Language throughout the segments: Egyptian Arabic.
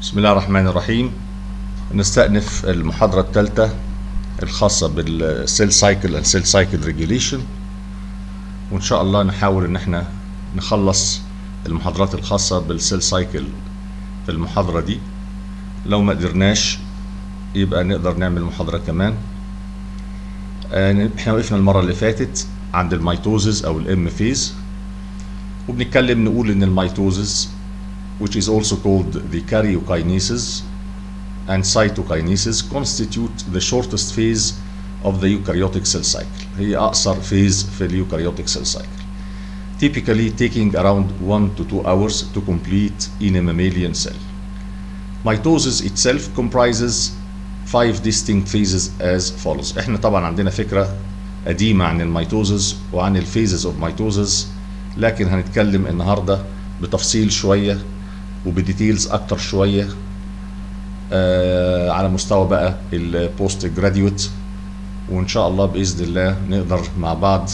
بسم الله الرحمن الرحيم نستأنف المحاضرة الثالثة الخاصة بالسيل سايكل and سيل سايكل ريجوليشن وإن شاء الله نحاول إن احنا نخلص المحاضرات الخاصة بالسيل سايكل في المحاضرة دي لو ما قدرناش يبقى نقدر نعمل محاضرة كمان آه، احنا وقفنا المرة اللي فاتت عند الميتوزز أو الام فيز وبنتكلم نقول إن الميتوزز which is also called the karyokinesis and cytokinesis constitute the shortest phase of the eukaryotic cell cycle هي أقصر phase في اليوكاريوتيك cell cycle typically taking around 1 to 2 hours to complete in a mammalian cell mitosis itself comprises five distinct phases as follows احنا طبعا عندنا فكرة قديمة عن الميتوزز وعن الفيزز اوف ميتوزز لكن هنتكلم النهاردة بتفصيل شوية وبديتيلز اكتر شويه آه على مستوى بقى البوست جراديويت وان شاء الله باذن الله نقدر مع بعض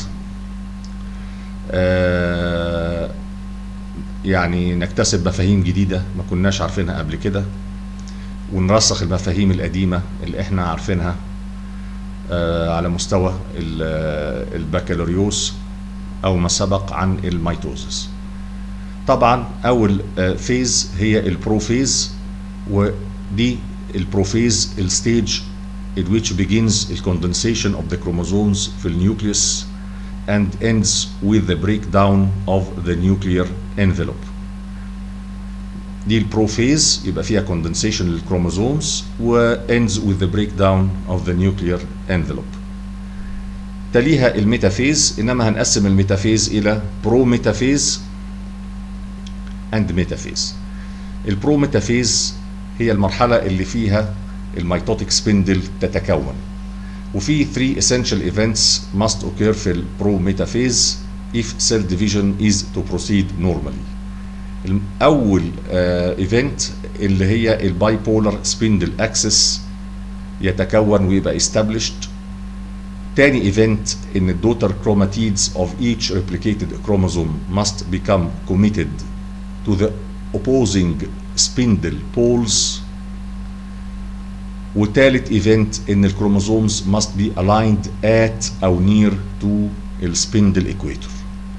آه يعني نكتسب مفاهيم جديده ما كناش عارفينها قبل كده ونرسخ المفاهيم القديمه اللي احنا عارفينها آه على مستوى البكالوريوس او ما سبق عن الميتوزس طبعا اول فيز هي البروفيز ودي البروفيز الستيج in which begins the condensation of the chromosomes في النيوكليوس and ends with the breakdown of the nuclear envelope دي البروفيز يبقى فيها condensation للكروموزومز و ends with the breakdown of the nuclear envelope تليها الميتافيز انما هنقسم الميتافيز الى برو ميتافيز اند ميتافيز البرو ميتافيز هي المرحله اللي فيها الميتوتيك سبندل تتكون وفي 3 essential events must occur في البرو ميتافيز if cell division is to proceed normally اول ايفنت uh, اللي هي الباي بولر سبندل اكسس يتكون ويبقى established تاني ايفنت ان الدوتر chromatids of each replicated chromosome must become committed to the opposing spindle poles وتالت ايفنت ان الكروموزومز must be aligned at او near to السبندل equator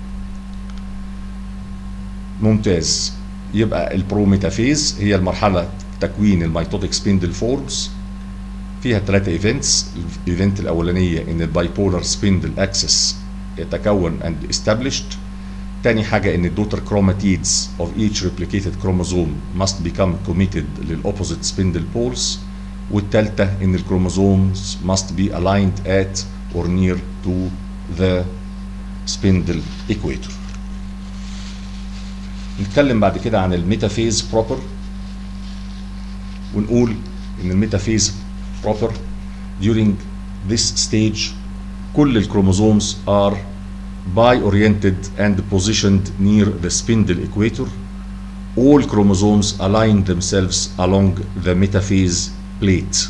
ممتاز يبقى البروميتافيز هي المرحلة تكوين الميتوتيك سبندل فورمز فيها ثلاثة ايفنتس الايفنت الاولانية ان البايبولار سبندل اكسس يتكون and established تاني حاجة إن الدوتر chromatids of each replicated chromosome must become committed للopposite spindle poles والتالتة إن الكروموزومز must be aligned at or near to the spindle equator. نتكلم بعد كده عن الميتافيز proper ونقول إن الميتافيز proper during this stage كل الكروموزومز are bi-oriented and positioned near the spindle equator. All chromosomes align themselves along the metaphase plate.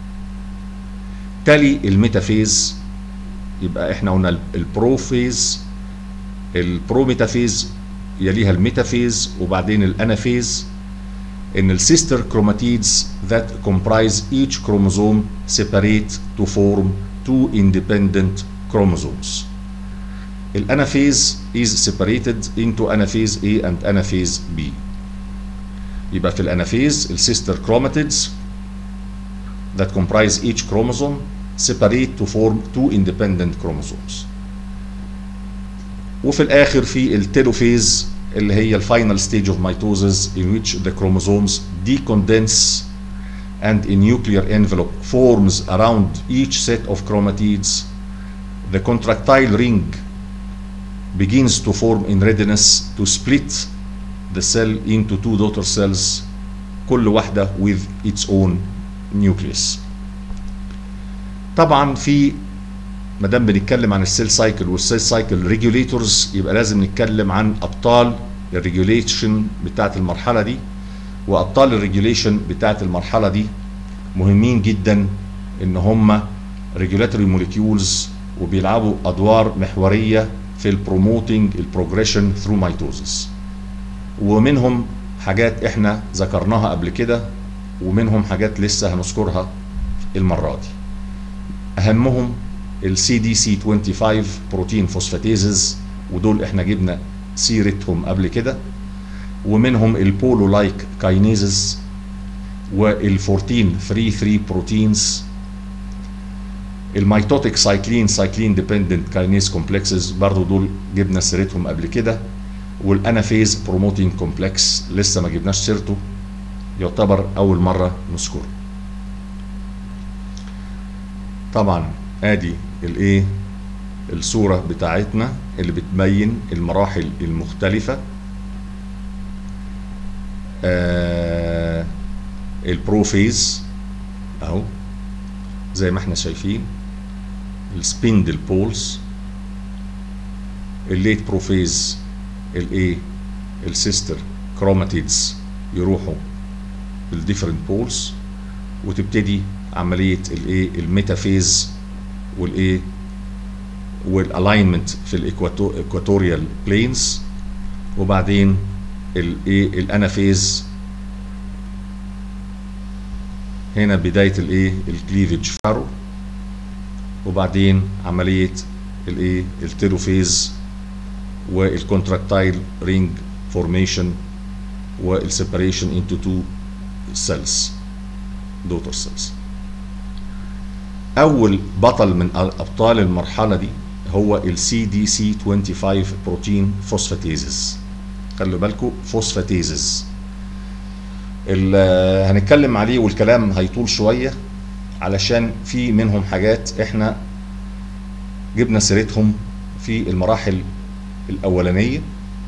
تالي الميتافيز يبقى احنا قلنا البروفيز البروميتافيز يليها الميتافيز وبعدين الانافيز ان السيستر chromatids that comprise each chromosome separate to form two independent chromosomes. الانافيز is separated into anaphase A and anaphase B يبقى في الانافيز السيستر chromatids that comprise each chromosome separate to form two independent chromosomes وفي الاخر في التيلوفيز اللي هي الفاينل stage of mitosis in which the chromosomes decondense and a nuclear envelope forms around each set of chromatids the contractile ring begins to form in readiness to split the cell into two daughter cells كل واحدة with its own nucleus طبعا في ما دام بنتكلم عن السيل سايكل والسيل سايكل ريجوليتورز يبقى لازم نتكلم عن ابطال الريجوليشن بتاعت المرحله دي وابطال الريجوليشن بتاعت المرحله دي مهمين جدا ان هم ريجولاتوري موليكيولز وبيلعبوا ادوار محوريه في البروموتنج البروجريشن ثرو ميتوزس ومنهم حاجات احنا ذكرناها قبل كده ومنهم حاجات لسه هنذكرها المرة دي اهمهم السي دي سي 25 بروتين فوسفاتيزز ودول احنا جبنا سيرتهم قبل كده ومنهم البولو لايك كاينيزز وال 14 3 3 بروتينز الميتوتيك سايكلين سايكلين ديبندنت كاينيز كومبلكسز برضو دول جبنا سيرتهم قبل كده والانافيز بروموتين كومبلكس لسه ما جبناش سيرته يعتبر اول مره نذكره طبعا ادي الايه الصوره بتاعتنا اللي بتبين المراحل المختلفه آه البروفيز اهو زي ما احنا شايفين السبيندل بولز الليت بروفيز الايه السيستر كروماتيدز يروحوا بالديفرنت بولز وتبتدي عمليه الايه الميتافيز والايه والالاينمنت في الايكواتوريال بلينز وبعدين الايه الانافيز هنا بدايه الايه الكليفج فارو وبعدين عمليه الايه التيلوفيز والكونتراكتايل رينج فورميشن والسيبريشن انتو تو سيلز دوتر سيلز اول بطل من ابطال المرحله دي هو السي دي سي 25 بروتين فوسفاتيزز خلوا بالكم فوسفاتيزز هنتكلم عليه والكلام هيطول شويه علشان في منهم حاجات احنا جبنا سيرتهم في المراحل الاولانيه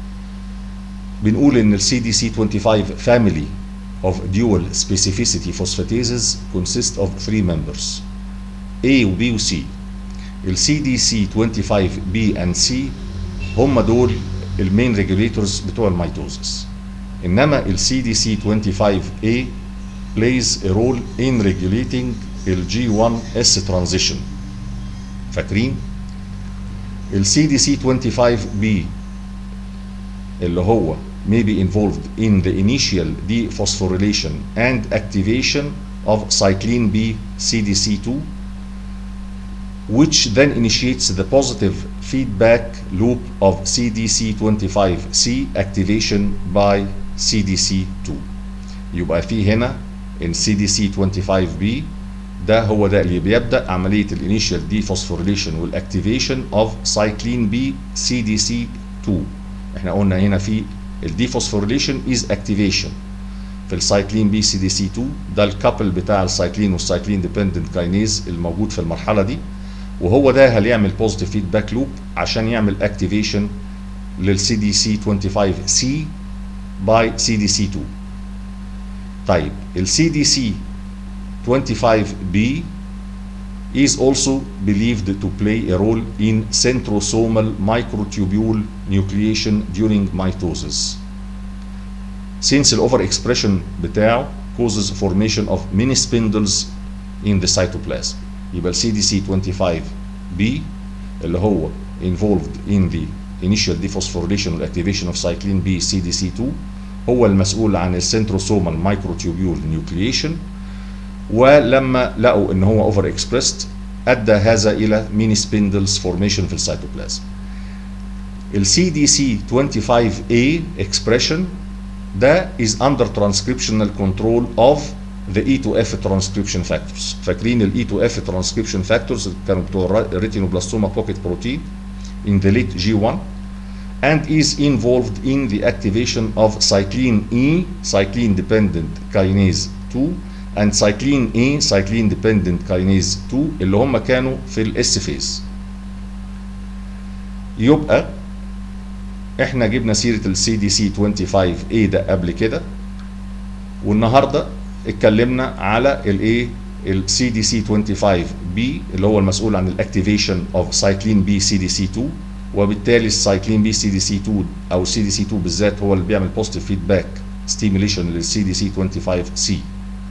بنقول ان السي دي سي 25 family of dual specificity phosphatases consist of three members A و B و C ال CDC 25 B and C هم دول المين ريجوليتورز بتوع الميتوزس انما ال CDC 25 A plays a role in regulating ال G1S transition فاكرين ال CDC 25 B اللي هو may be involved in the initial dephosphorylation and activation of cyclin B CDC2 which then initiates the positive feedback loop of CDC25C activation by CDC2 يبقى في هنا in CDC25B ده هو ده اللي بيبدأ عملية الانيشال dephosphorylation والاكتيفيشن of cyclin B CDC2 احنا قلنا هنا في الديفوسفوريليشن از اكتيفيشن في السايكلين بي سي دي سي 2 ده الكابل بتاع السايكلين والسايكلين ديبندنت كاينيز الموجود في المرحله دي وهو ده اللي يعمل بوزيتيف فيدباك لوب عشان يعمل اكتيفيشن للسي دي سي 25 سي باي سي دي سي 2 طيب السي دي سي 25 بي is also believed to play a role in centrosomal microtubule nucleation during mitosis. Since the overexpression بتاعه causes formation of mini spindles in the cytoplasm. يبقى CDC 25B اللي هو involved in the initial dephosphorylation and activation of cyclin B CDC2 هو المسؤول عن السنتروسومال microtubule nucleation ولما لقوا ان هو اوفر اكسبريسد ادى هذا الى ميني سبيندلز فورميشن في السيتوبلازم السي دي سي 25A expression ده is under transcriptional control of the E2F transcription factors فاكرين ال E2F transcription factors كانوا بتوع الريتينوبلاستوما بوكيت بروتين in the late G1 and is involved in the activation of cyclin E cyclin dependent kinase 2 and cyclin A cyclin dependent kinase 2 اللي هم كانوا في الاس فيز يبقى احنا جبنا سيره السي دي سي 25 A ده قبل كده والنهارده اتكلمنا على الايه السي دي سي 25 B اللي هو المسؤول عن الاكتيفيشن اوف سايكلين بي سي دي سي 2 وبالتالي السايكلين بي سي دي سي 2 او سي دي سي 2 بالذات هو اللي بيعمل بوزيتيف فيدباك ستيميليشن للسي دي سي 25 سي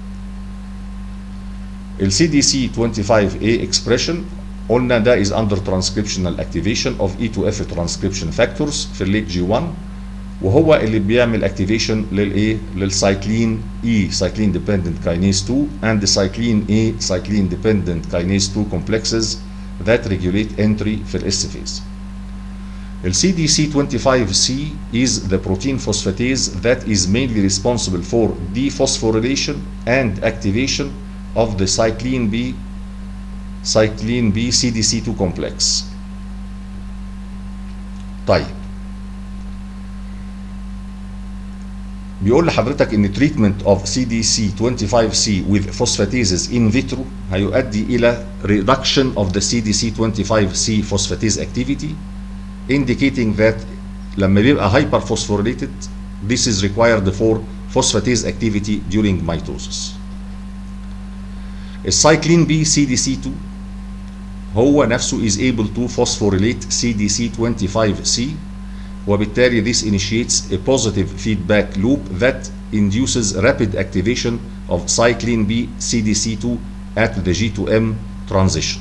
السي دي سي 25A expression قلنا ده is under transcriptional activation of E2F transcription factors في الليت G1 وهو اللي بيعمل اكتيفيشن للايه للسايكلين اي سايكلين ديبندنت كاينيز 2 and سايكلين اي سايكلين ديبندنت كاينيز 2 complexes that regulate entry في الاس فيز ال CDC25C is the protein phosphatase that is mainly responsible for dephosphorylation and activation of the cyclin B cyclin B CDC2 complex. طيب بيقول لحضرتك ان treatment of CDC25C with phosphatases in vitro هيؤدي الى reduction of the CDC25C phosphatase activity indicating that لما بيبقى hyperphosphorylated this is required for phosphatase activity during mitosis. السايكلين بي CDC2 هو نفسه is able to phosphorylate CDC25C وبالتالي this initiates a positive feedback loop that induces rapid activation of cyclin B CDC2 at the G2M transition.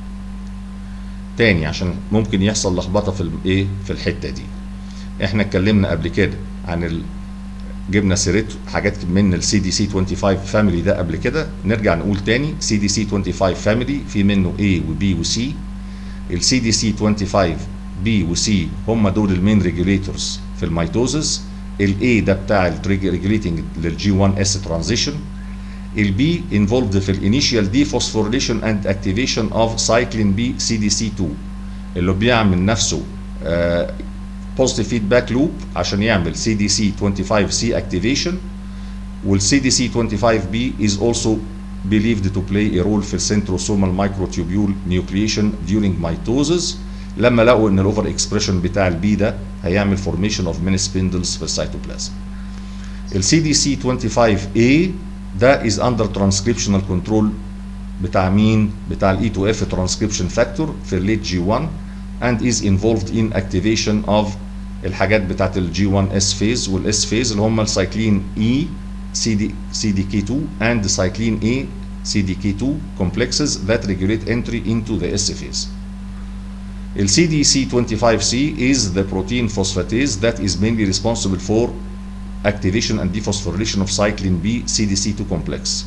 تاني عشان ممكن يحصل لخبطه في الايه في الحته دي. احنا اتكلمنا قبل كده عن ال... جبنا سيرته حاجات من السي دي سي 25 فاميلي ده قبل كده نرجع نقول تاني سي دي سي 25 فاميلي في منه A وبي وسي السي دي سي 25 بي وسي هم دول المين ريجوليتورز في الميتوزس الاي ده بتاع الريجوليتنج للجي 1 اس ترانزيشن البي انفولد في الانيشال دي فوسفوريليشن اند اكتيفيشن اوف سايكلين بي سي دي سي 2 اللي بيعمل نفسه بوزيتيف فيدباك لوب عشان يعمل سي دي سي 25 سي اكتيفيشن والسي دي سي 25 بي is also believed to play a role في السنتروسومال مايكروتيوبيول نيوكليشن during mitosis لما لقوا ان الاوفر اكسبريشن بتاع البي ده هيعمل فورميشن اوف ميني سبيندلز في السيتوبلازم السي دي سي 25 a ده is under transcriptional control بتاع مين بتاع الاي 2 اف ترانسكريبشن فاكتور في الليت جي 1 and is involved in activation of الحاجات بتاعت الجي 1 اس فيز والاس فيز اللي هم السايكلين اي سي دي سي دي كي 2 and cyclin A CDK2 complexes that regulate entry into the S phase. The CDC25C is the protein phosphatase that is mainly responsible for activation and dephosphorylation of cyclin B CDC2 complex.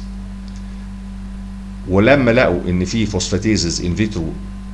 ولما لقوا ان في فوسفاتيزز ان فيترو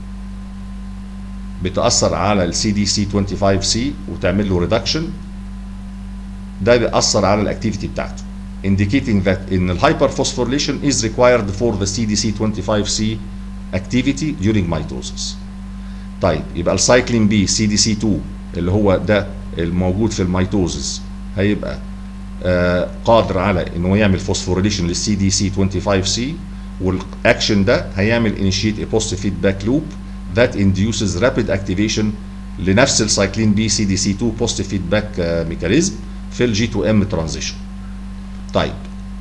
بتاثر على السي دي سي 25 سي وتعمل له ريدكشن ده بيأثر على الاكتيفيتي بتاعته indicating that in the hyperphosphorylation is required for the CDC25C activity during mitosis. طيب يبقى السايكلين بي سي دي سي 2 اللي هو ده الموجود في الميتوزس هيبقى آه قادر على انه يعمل فوسفوريليشن للسي دي سي 25 سي والاكشن ده هيعمل initiate a positive feedback loop that induces rapid activation لنفس السايكلين بي سي دي سي 2 positive feedback ميكانيزم في الجي 2 ام ترانزيشن. طيب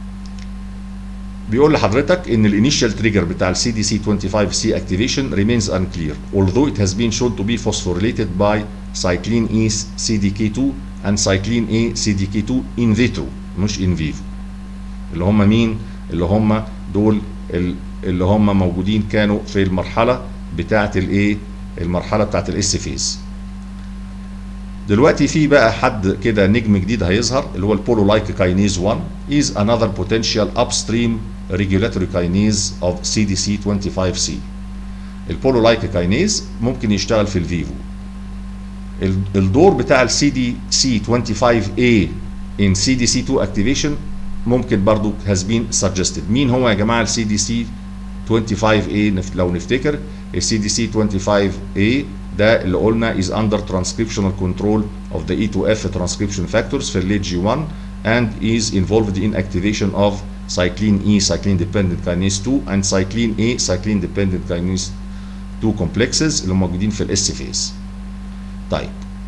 بيقول لحضرتك ان الانيشال تريجر بتاع السي دي سي 25 سي اكتيفيشن remains unclear although it has been shown to be phosphorylated by cyclin E CDK2 and cyclin A CDK2 in vitro مش in vivo اللي هم مين اللي هم دول اللي هم موجودين كانوا في المرحله بتاعه الايه المرحله بتاعه الاس فيز دلوقتي في بقى حد كده نجم جديد هيظهر اللي هو البولولايك كاينيز 1 is another potential upstream regulatory kinase of CDC25C البولولايك كاينيز ممكن يشتغل في الفيفو الدور بتاع السي دي سي 25A in CDC2 activation ممكن برضو has been suggested مين هو يا جماعه السي دي سي 25A لو نفتكر السي دي سي 25A ده اللي قلنا is under transcriptional control of the E2F transcription factors في الليت جي 1 and is involved in activation of cyclin E cyclin dependent kinase 2 and cyclin A cyclin dependent kinase 2 complexes اللي موجودين في الاس فيز. طيب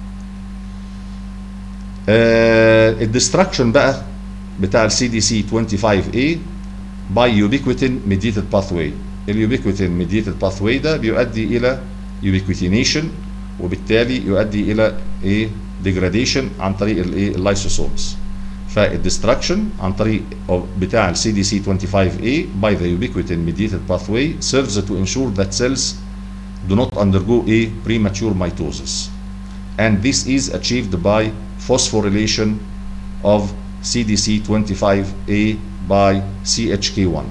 آه الدستركشن بقى بتاع السي دي سي 25A by ubiquitin mediated pathway اليوبيكوتين mediated pathway ده بيؤدي الى ubiquitination وبالتالي يؤدي الى ايه degradation عن طريق الايه اللايسوسومز فالدستركشن عن طريق بتاع السي دي سي 25A by the ubiquitin mediated pathway serves to ensure that cells do not undergo a premature mitosis and this is achieved by phosphorylation of CDC25A by CHK1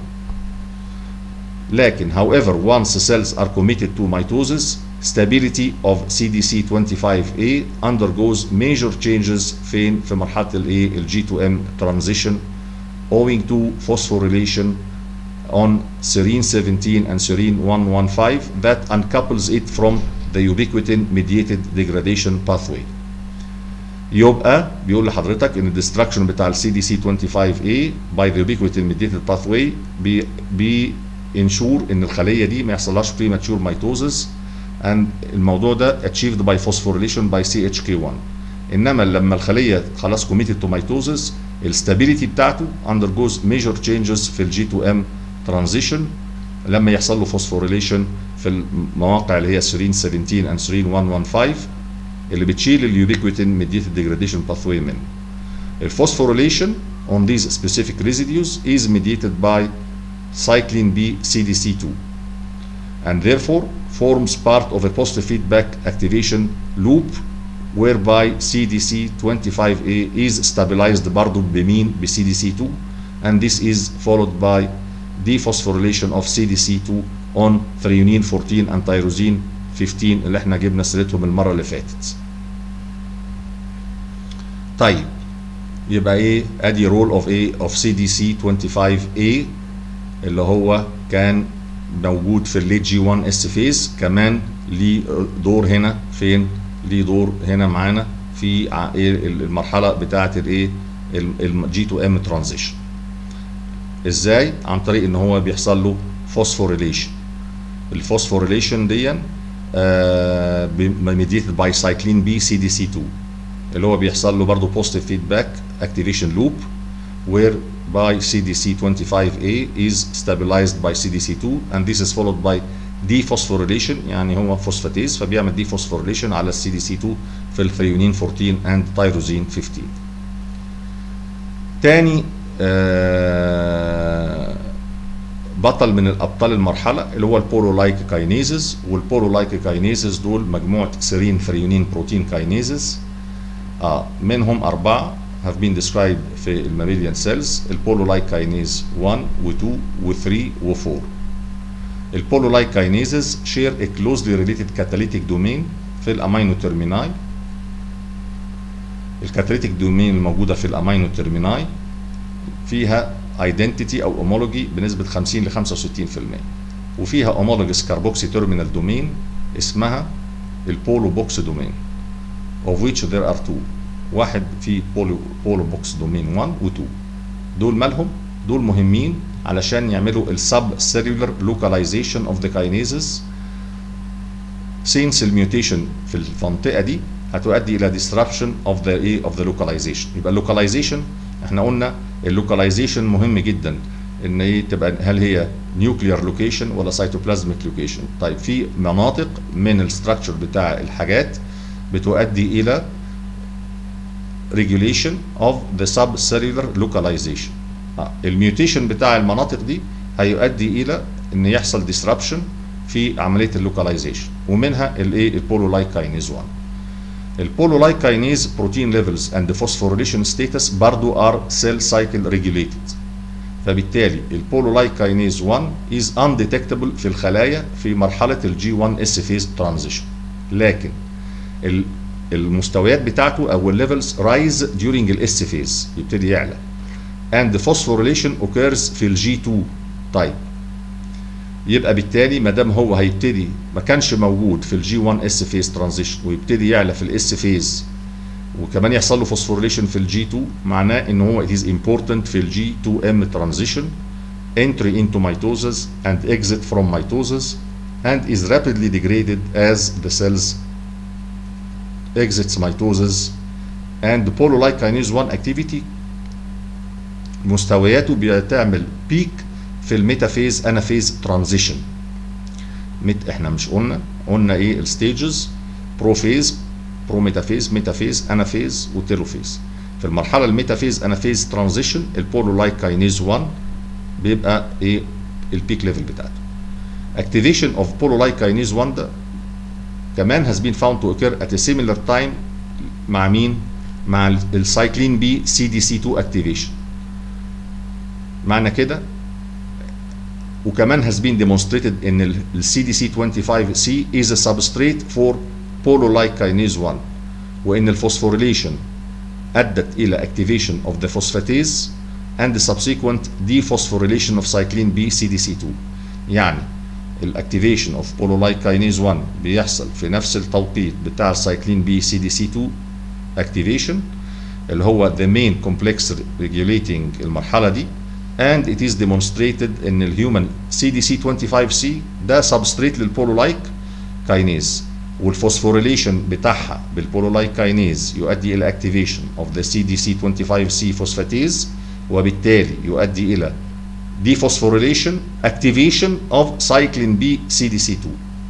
لكن however once cells are committed to mitosis stability of CDC25A undergoes major changes فين في مرحلة الايه ال G2M transition owing to phosphorylation on serine 17 and serine 115 that uncouples it from the ubiquitin mediated degradation pathway يبقى بيقول لحضرتك ان الديستراكشن بتاع السي دي سي 25A by the ubiquitin mediated pathway بي بي انشور ان الخليه دي ما يحصلهاش premature mitosis and الموضوع ده achieved by phosphorylation by CHK1 انما لما الخليه خلاص committed to mitosis الستابيليتي بتاعته undergoes major changes في الجي 2 ام transition لما يحصل له phosphorylation في المواقع اللي هي سيرين 17 and سيرين 115 اللي بتشيل اليوبيكويتين ميديتد ديجراديشن باثوي منه. الفوسفوريليشن on these specific residues is mediated by cyclin B CDC2 and therefore forms part of a positive feedback activation loop whereby CDC25A is stabilized برضه بمين ب CDC2 and this is followed by dephosphorylation of CDC2 on threonine 14 and tyrosine 15 اللي احنا جبنا سيرتهم المره اللي فاتت. طيب يبقى ايه ادي رول اوف ايه اوف سي دي سي 25A اللي هو كان موجود في الليت جي 1 اس فيز كمان ليه دور هنا فين؟ ليه دور هنا معانا في المرحله بتاعه الايه الجي 2 ام ترانزيشن. ازاي؟ عن طريق ان هو بيحصل له فوسفوريليشن. الفوسفوريليشن دي ميديتد باي سايكلين بي سي دي سي 2 اللي هو بيحصل له برضه بوزيتيف فيدباك اكتيفيشن لوب where by CDC25A is stabilized by CDC2 and this is followed by dephosphorylation يعني هو فوسفاتيز فبيعمل dephosphorylation على السي دي سي 2 في الثريونين 14 and تايروزين 15 تاني آه بطل من الابطال المرحله اللي هو البولولايك كاينيزز والبولولايك كاينيزز دول مجموعه سيرين ثريونين بروتين كاينيزز اه منهم اربعه have been described في الماميليان سيلز البولولايك كاينيز 1 و2 و3 و4 البولولايك كاينيزز شير a closely related catalytic domain في الامينو ترميناي الكاتاليتيك دومين الموجوده في الامينو ترميناي فيها ايدنتيتي او اومولوجي بنسبه 50 ل 65% وفيها اومولوجس كاربوكسي تيرمينال دومين اسمها البولو بوكس دومين of which there are two واحد في بولو بولو بوكس دومين 1 و 2 دول مالهم دول مهمين علشان يعملوا السب سيلولر لوكاليزيشن اوف ذا كاينيزز since الميوتيشن في المنطقه دي هتؤدي الى disruption of the ايه of the localization يبقى اللوكاليزيشن احنا قلنا اللوكاليزيشن مهم جدا ان ايه تبقى هل هي نيوكليير لوكيشن ولا سيتوبلازميك لوكيشن طيب في مناطق من الستراكشر بتاع الحاجات بتؤدي الى regulation of the subcellular localization آه. الميوتيشن بتاع المناطق دي هيؤدي الى ان يحصل disruption في عمليه اللوكاليزيشن ومنها الايه البولولايك كاينيز 1 البولولايك كاينيز بروتين ليفلز اند فوسفوريليشن ستاتس برضو ار سيل سايكل ريجوليتد فبالتالي البولولايك كاينيز 1 از undetectable في الخلايا في مرحله الجي 1 اس فيز ترانزيشن لكن المستويات بتاعته او الليفلز رايز during الاس فيز يبتدي يعلى and the phosphorylation occurs في الجي 2 طيب يبقى بالتالي ما دام هو هيبتدي ما كانش موجود في الجي 1 اس فيز ترانزيشن ويبتدي يعلى في الاس فيز وكمان يحصل له فوسفوريليشن في الجي 2 معناه ان هو it is important في الجي 2 ام ترانزيشن entry into mitosis and exit from mitosis and is rapidly degraded as the cells exits mitosis and the pololike kinase 1 activity مستوياته بتعمل بيك في الميتافيز انافيز ترانزيشن مت احنا مش قلنا قلنا ايه الستيجز بروفيز برو ميتافيز ميتافيز انافيز وتيلوفيز في المرحله الميتافيز انافيز ترانزيشن البولولايك كاينيز 1 بيبقى ايه البيك ليفل بتاعته activation of pololike kinase 1 ده كمان has been found to occur at a similar time مع مين مع السايكلين بي سي دي سي 2 اكتيفيشن معنى كده وكمان has been demonstrated ان ال CDC 25C is a substrate for polo-like kinase 1 وان الفوسفوريليشن ادت الى activation of the phosphatase and the subsequent dephosphorylation of cyclin B CDC2 يعني الاكتيفيشن اوف بولولايك كاينيز 1 بيحصل في نفس التوقيت بتاع السايكلين بي سي دي سي 2 اكتيفيشن اللي هو the main complex regulating المرحله دي and it is demonstrated ان الهيومن سي دي سي 25 سي ده سبستريت للبولولايك كاينيز والفوسفوريليشن بتاعها بالبولولايك كاينيز يؤدي الى اكتيفيشن اوف ذا سي دي سي 25 سي فوسفاتيز وبالتالي يؤدي الى dephosphorylation activation of cyclin B CDC2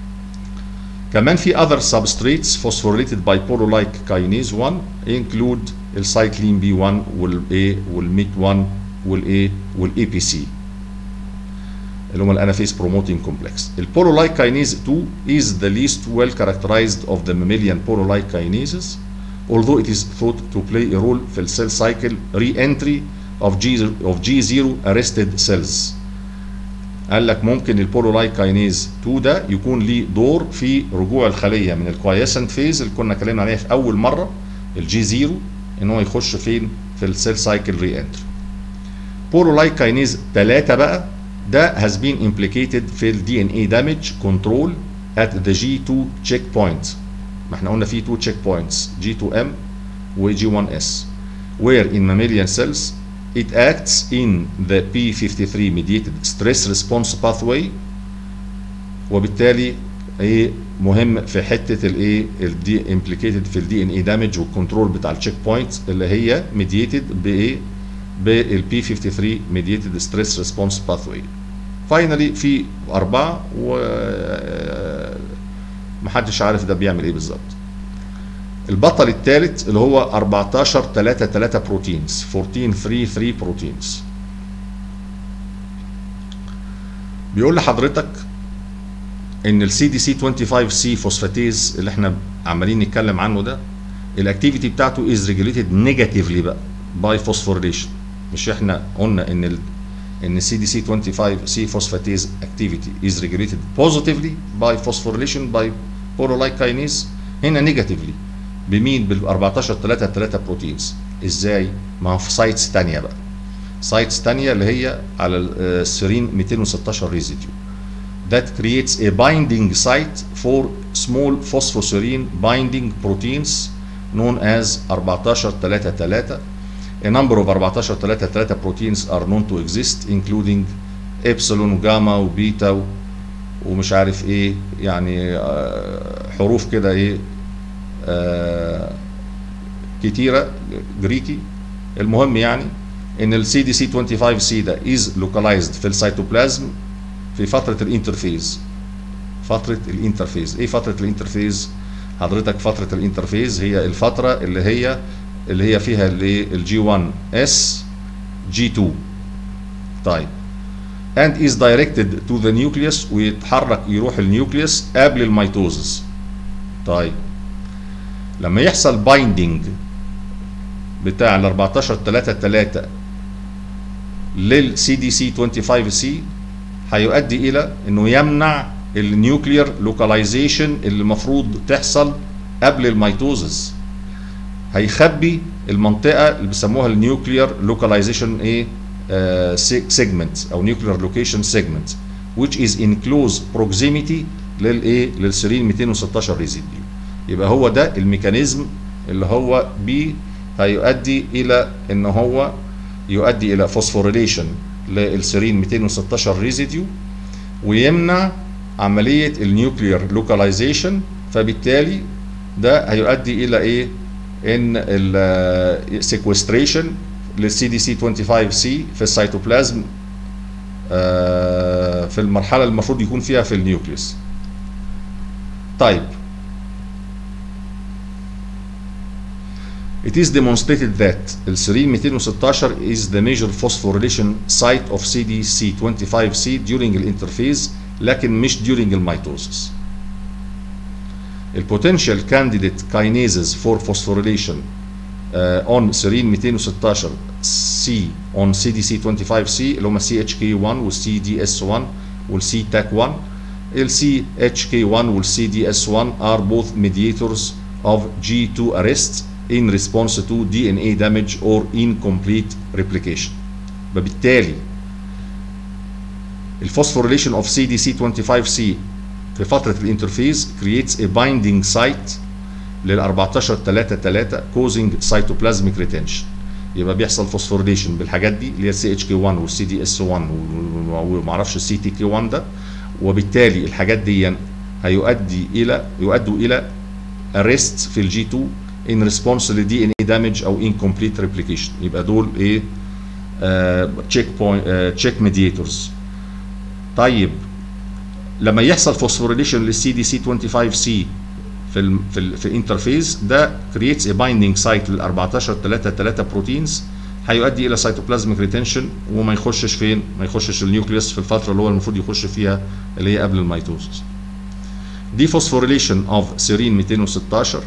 كمان في other substrates phosphorylated by polo-like kinase 1 include الcyclin B1 والA والMIT1 والA والAPC اللي هم الانافيز بروموتينج كومبلكس البولولايك كاينيز 2 is the least well characterized of the mammalian pololike kinases although it is thought to play a role في السيل cycle re-entry of G of G0 arrested cells قال لك ممكن البولولايك كاينيز 2 ده يكون ليه دور في رجوع الخليه من الكوايسنت فيز اللي كنا اتكلمنا عليها في اول مره الجي 0 ان هو يخش فين في السيل سايكل ري انتري بولولايك كاينيز 3 بقى ده has been implicated في الدي ان اي damage control at the G2 checkpoint ما احنا قلنا في 2 checkpoints G2M و G1S where in mammalian cells it acts in the P53 mediated stress response pathway وبالتالي ايه مهم في حته الايه الدي امبليكيتد في الدي ان اي دامج والكنترول بتاع التشيك بوينت اللي هي ميديتد بايه بالبي 53 ميديتد ستريس ريسبونس باثوي فاينلي في اربعه و محدش عارف ده بيعمل ايه بالظبط البطل الثالث اللي هو 14 3 3 بروتينز 14 3 3 بروتينز بيقول لحضرتك ان السي دي سي 25 سي فوسفاتيز اللي احنا عمالين نتكلم عنه ده الاكتيفيتي بتاعته از ريجوليتد نيجاتيفلي بقى باي فوسفوريليشن مش احنا قلنا ان ال ان السي دي سي 25 سي فوسفاتيز اكتيفيتي از ريجوليتد بوزيتيفلي باي فوسفوريليشن باي بورولايك كاينيز هنا نيجاتيفلي بمين بال 14 3 3 بروتينز ازاي ما هو في سايتس ثانيه بقى سايتس ثانيه اللي هي على السيرين 216 ريزيديو that creates a binding site for small phosphoserine binding proteins known as 14 3 3 A number of 14 3 3 proteins are known to exist including epsilon وجاما وبيتا ومش عارف ايه يعني حروف كده ايه آه كتيره جريكي المهم يعني ان السي دي سي 25 سي ده از لوكالايزد في السيتوبلازم في فتره الانترفيز فتره الانترفيز ايه فتره الانترفيز حضرتك فتره الانترفيز هي الفتره اللي هي اللي هي فيها الجي 1 اس جي 2 طيب and is directed to the nucleus ويتحرك يروح النيوكليوس قبل الميتوزس طيب لما يحصل بايندينج بتاع ال 14 3 3 للسي دي سي 25 سي هيؤدي الى انه يمنع النيوكلير لوكاليزيشن اللي المفروض تحصل قبل الميتوزس هيخبي المنطقه اللي بيسموها النيوكلير لوكاليزيشن ايه سيجمنت او نيوكلير لوكيشن سيجمنت which is in close proximity للايه للسيرين 216 ريزيديو يبقى هو ده الميكانيزم اللي هو بي هيؤدي الى ان هو يؤدي الى فوسفوريليشن للسيرين 216 ريزيديو ويمنع عمليه النيوكلير لوكاليزيشن فبالتالي ده هيؤدي الى ايه ان السيكوستريشن للسي دي سي 25 سي في السيتوبلازم في المرحله اللي المفروض يكون فيها في النيوكليوس طيب It is demonstrated that السيرين 216 is the major phosphorylation site of CDC25C during الانترفيز لكن مش during الميتوزس. البوتنشال candidate kinases for phosphorylation اون سيرين 216 سي اون سي دي سي 25 سي اللي هم سي اتش كي 1 والسي دي اس 1 والسي تاك 1 السي اتش كي 1 والسي دي اس 1 are both mediators of G2 arrest in response to DNA damage or incomplete replication فبالتالي الفوسفوريليشن اوف سي دي سي 25 سي في فتره الانترفيز creates a binding site لل 14 3 3 causing cytoplasmic retention يبقى بيحصل فوسفوريليشن بالحاجات دي اللي هي السي اتش كي 1 والسي دي اس 1 وما اعرفش السي تي كي 1 ده وبالتالي الحاجات دي هيؤدي الى يؤدوا الى arrest في الجي 2 in response لدي ان اي دامج او incomplete replication يبقى دول ايه تشيك بوينت تشيك ميديتورز طيب لما يحصل فوسفوريليشن للسي دي سي 25 سي في ال في ال في الانترفيز ده كرييتس ا بايندينج سايت لل 14 3 3 بروتينز هيؤدي الى سيتوبلازميك ريتنشن وما يخشش فين؟ ما يخشش النيوكليوس في الفتره اللي هو المفروض يخش فيها اللي هي قبل الميتوزس. دي فوسفوريليشن اوف سيرين 216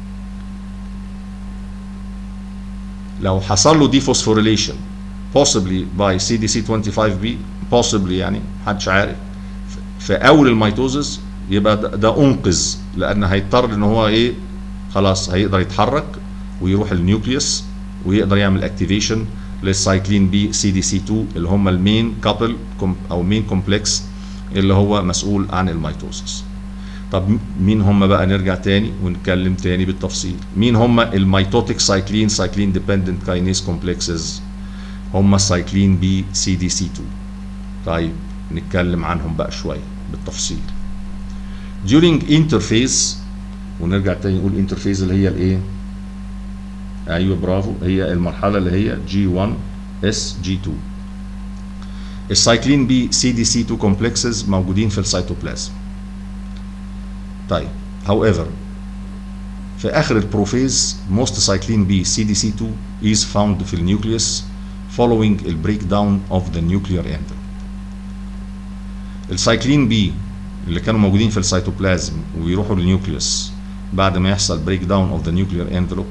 لو حصل له دي فوسفوريليشن possibly by CDC25B possibly يعني محدش عارف في اول الميتوزس يبقى ده, ده انقذ لان هيضطر ان هو ايه خلاص هيقدر يتحرك ويروح النيوكليوس ويقدر يعمل اكتيفيشن للسايكلين بي سي دي سي 2 اللي هم المين كابل او مين كومبلكس اللي هو مسؤول عن الميتوزس طب مين هم بقى نرجع تاني ونتكلم تاني بالتفصيل مين هم الميتوتيك سايكلين سايكلين ديبندنت كاينيز كومبلكسز هم السايكلين بي سي دي سي 2 طيب نتكلم عنهم بقى شويه بالتفصيل during interface ونرجع تاني نقول interface اللي هي الايه ايوه برافو هي المرحله اللي هي جي 1 اس جي 2 السايكلين بي سي دي سي 2 كومبلكسز موجودين في السيتوبلازم طيب however في اخر البروفيز most cyclin B CDC2 is found في النيوكليوس following the breakdown of the nuclear envelope السايكلين بي اللي كانوا موجودين في السيتوبلازم ويروحوا للنيوكليوس بعد ما يحصل بريك داون اوف ذا نيوكلير انفلوب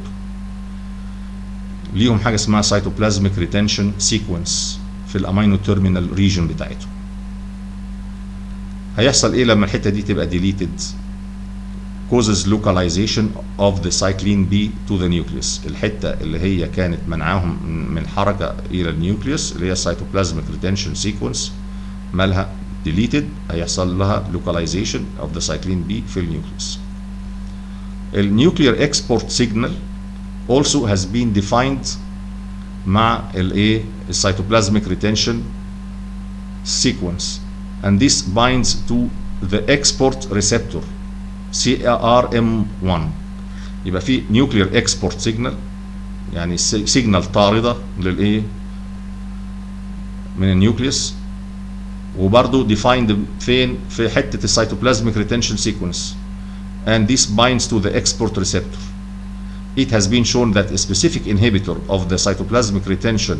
ليهم حاجه اسمها سيتوبلازميك ريتنشن سيكونس في الامينو تيرمينال ريجن بتاعتهم هيحصل ايه لما الحته دي تبقى ديليتد causes localization of the cyclin B to the nucleus الحته اللي هي كانت منعاهم من حركه الى النيوكليوس اللي هي cytoplasmic retention sequence مالها deleted هيحصل لها localization of the cyclin B في النيوكليوس النيوكلير export signal also has been defined مع الايه الcytoplasmic retention sequence and this binds to the export receptor CRM1 يبقى في نيوكلير اكسبورت سيجنال يعني سيجنال طارده للايه من النيوكليوس وبرضه defined فين في حته السيتوبلازميك ريتنشن سيكونس and this binds to the export receptor it has been shown that a specific inhibitor of the cytoplasmic retention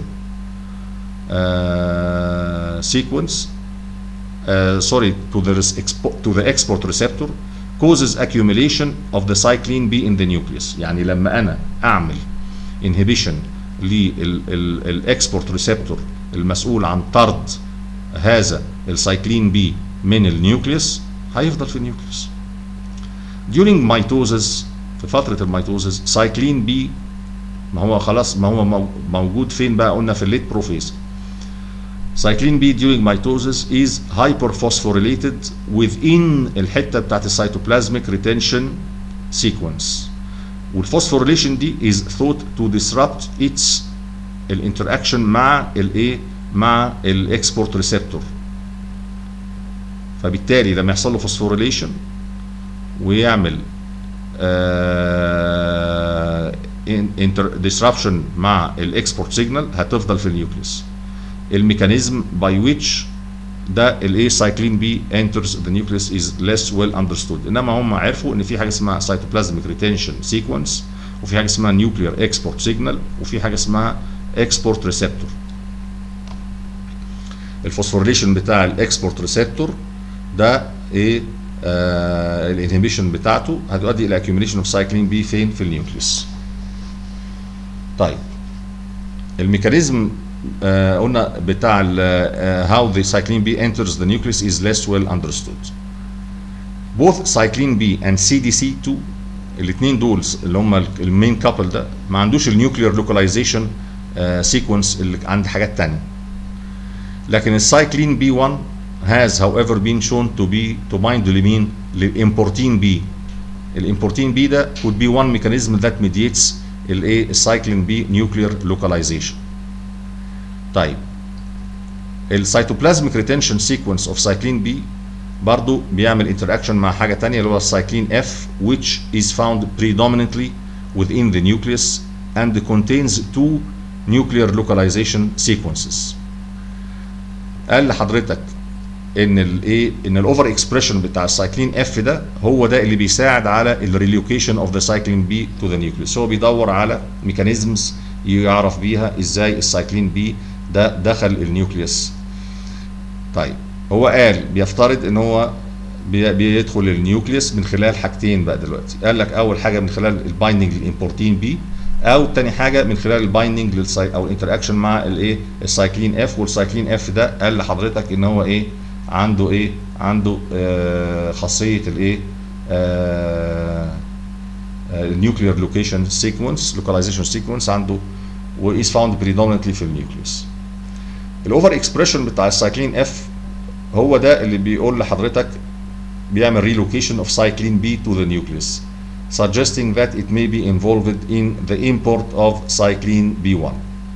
uh, sequence uh, sorry to the to the export receptor causes accumulation of the cyclin B in the nucleus يعني لما انا اعمل inhibition للاكسبورت ريسبتور المسؤول عن طرد هذا السايكلين بي من النيوكليوس هيفضل في النيوكليوس during mitosis في فترة الميتوزس سايكلين بي ما هو خلاص ما هو موجود فين بقى قلنا في الليت بروفيز cyclin B during mitosis is hyperphosphorylated within الحتة بتاعت السيتوبلازميك retention sequence والفوسفوريليشن دي is thought to disrupt its الانتراكشن مع الايه مع الاكسبورت ريسبتور فبالتالي لما يحصل له فوسفوريليشن ويعمل آه disruption مع الاكسبورت سيجنال هتفضل في النيوكليوس الميكانيزم باي ويتش ده الايه سايكلين بي انترز ذا نيوكليوس از less well understood انما هم عرفوا ان في حاجه اسمها سيتوبلازميك ريتنشن سيكونس وفي حاجه اسمها نيوكلير اكسبورت سيجنال وفي حاجه اسمها اكسبورت ريسبتور الفوسفوريليشن بتاع الاكسبورت ريسبتور ده ايه آه الانهبيشن بتاعته هتؤدي الى accumulation اوف سايكلين بي فين في النيوكليوس طيب الميكانيزم آه قلنا بتاع آه how the cyclin B enters the nucleus is less well understood. Both cyclin B and CDC2 الاثنين دول اللي هم المين كابل ده ما عندوش النيوكلير لوكاليزيشن سيكونس اللي عند حاجات تانية. لكن السايكلين بي 1 has however been shown to be to bind لمين؟ للامبورتين بي. الامبورتين بي ده could be one mechanism that mediates الايه السايكلين بي نيوكلير لوكاليزيشن. طيب السيتوبلازميك ريتنشن سيكونس اوف سايكلين بي برضو بيعمل انتراكشن مع حاجه ثانيه اللي هو السايكلين اف which is found predominantly within the nucleus and contains two nuclear localization sequences قال لحضرتك ان الايه ان الاوفر اكسبريشن بتاع السايكلين اف ده هو ده اللي بيساعد على الريلوكيشن اوف ذا سايكلين بي تو ذا نيوكليوس هو بيدور على ميكانيزمز يعرف بيها ازاي السايكلين بي ده دخل النيوكليوس طيب هو قال بيفترض ان هو بي بيدخل النيوكليوس من خلال حاجتين بقى دلوقتي قال لك اول حاجه من خلال البايندنج للامبورتين بي او تاني حاجه من خلال البايندنج للساي او الانتراكشن مع الايه السايكلين اف والسايكلين اف ده قال لحضرتك ان هو ايه عنده ايه عنده آه خاصيه الايه النيوكلير لوكيشن سيكونس لوكاليزيشن سيكونس عنده و is found predominantly في النيوكليوس الاوفر اكسبريشن بتاع السايكلين اف هو ده اللي بيقول لحضرتك بيعمل relocation of cyclin B to the nucleus suggesting that it may be involved in the import of cyclin B1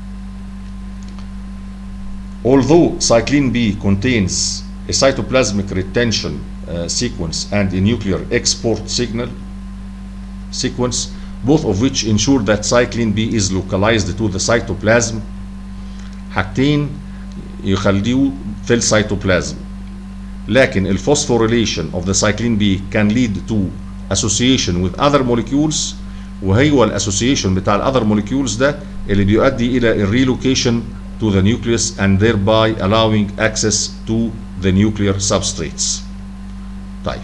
although cyclin B contains a cytoplasmic retention uh, sequence and a nuclear export signal sequence both of which ensure that cyclin B is localized to the cytoplasm حاجتين يخليه في السيتوبلازم لكن الفوسفوريليشن of the cyclin B can lead to association with other molecules وهو الاسوسيشن بتاع الاذر molecules ده اللي بيؤدي الى الريلوكيشن to the nucleus and thereby allowing access to the nuclear substrates. طيب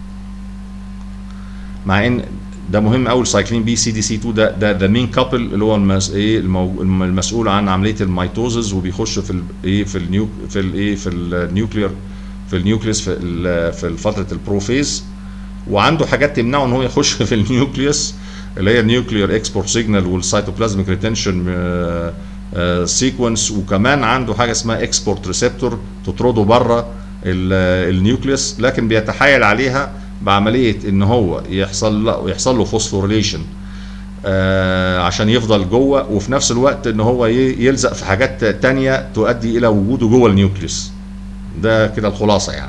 مع ان ده مهم قوي السايكلين بي سي دي سي 2 ده ده ذا مين كابل اللي هو المس ايه المو المسؤول عن عمليه الميتوزز وبيخش في ايه في النيو في الايه في النيوكلير في النيوكليوس في في فتره البروفيز وعنده حاجات تمنعه ان هو يخش في النيوكليوس اللي هي النيوكلير اكسبورت سيجنال والسيتوبلازميك ريتنشن سيكونس وكمان عنده حاجه اسمها اكسبورت ريسبتور تطرده بره النيوكليوس لكن بيتحايل عليها بعمليه ان هو يحصل له يحصل له فوسفوريليشن آه عشان يفضل جوه وفي نفس الوقت ان هو يلزق في حاجات تانية تؤدي الى وجوده جوه النيوكليوس ده كده الخلاصه يعني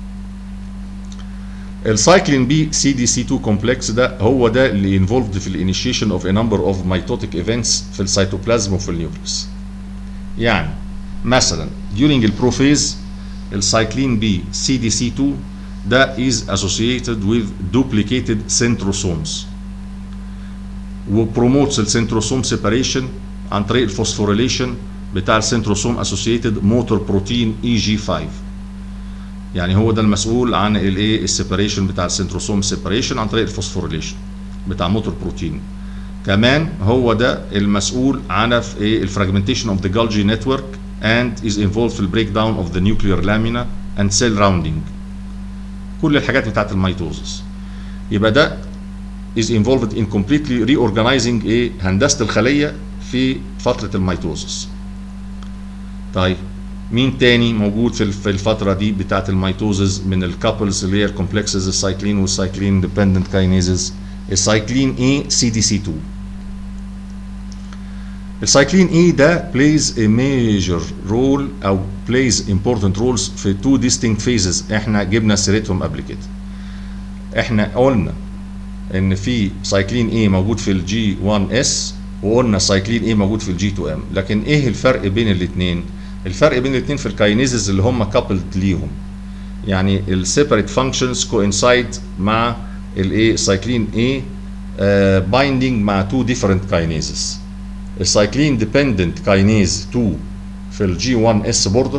السايكلين بي سي دي سي 2 كومبلكس ده هو ده اللي انفولفد في الانيشيشن اوف ا نمبر اوف ميتوتيك ايفنتس في السيتوبلازم وفي النيوكليوس يعني مثلا during البروفيز السايكلين بي سي دي سي 2 ده is associated with duplicated centrosomes وبروموتس السنتروسوم سيباريشن عن طريق الفوسفوريليشن بتاع السنتروسوم اسوسييتد موتور بروتين اي جي 5 يعني هو ده المسؤول عن الايه السيباريشن بتاع السنتروسوم سيباريشن عن طريق الفوسفوريليشن بتاع موتور بروتين كمان هو ده المسؤول عن في ايه الفراجمنتيشن اوف ذا جولجي نتورك and is involved في البريك داون اوف ذا نيوكلير لامينا and cell rounding كل الحاجات بتاعت الميتوزس يبقى ده is involved in completely reorganizing ايه هندسه الخليه في فتره الميتوزس طيب مين تاني موجود في في الفتره دي بتاعه الميتوزز من الكابلز اللي هي الكومبلكسز السايكلين والسايكلين ديبندنت كاينيزز السايكلين اي سي دي سي 2 السايكلين اي ده plays a major role او plays important roles في two distinct phases احنا جبنا سيرتهم قبل كده احنا قلنا ان في سايكلين اي موجود في الجي 1 اس وقلنا سايكلين اي موجود في الجي 2 ام لكن ايه الفرق بين الاثنين الفرق بين الاثنين في الكاينيزز اللي هم كابلد ليهم يعني السيبريت فانكشنز كوينسايد مع الايه سايكلين اي بايندينج مع تو ديفرنت كاينيزز السايكلين ديبندنت كاينيز 2 في الجي 1 اس بوردر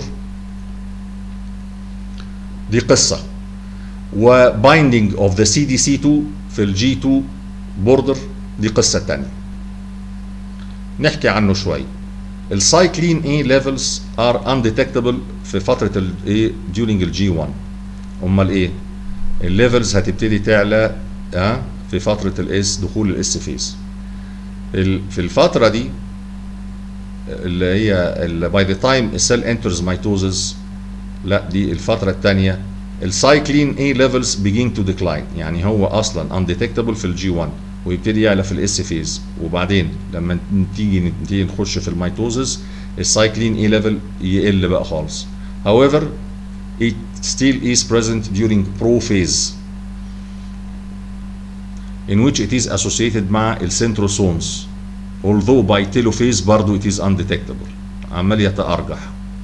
دي قصه وبايندينج اوف ذا سي دي سي 2 في الجي 2 بوردر دي قصه ثانيه نحكي عنه شوي السايكلين A levels are undetectable في فترة ال A during ال G1 امال ايه الليفلز هتبتدي تعلى اه في فترة الاس دخول الاس فيز في الفترة دي اللي هي ال by the time a cell enters mitosis لا دي الفترة الثانية السايكلين A levels begin to decline يعني هو اصلا undetectable في الجي 1 ويبتدي يعلى في الاس فيز وبعدين لما تيجي نتيجي نخش في الميتوزس السايكلين A level يقل بقى خالص however it still is present during prophase in which it is associated مع السنتروسومز although by telophase برضو it is undetectable عمال يتأرجح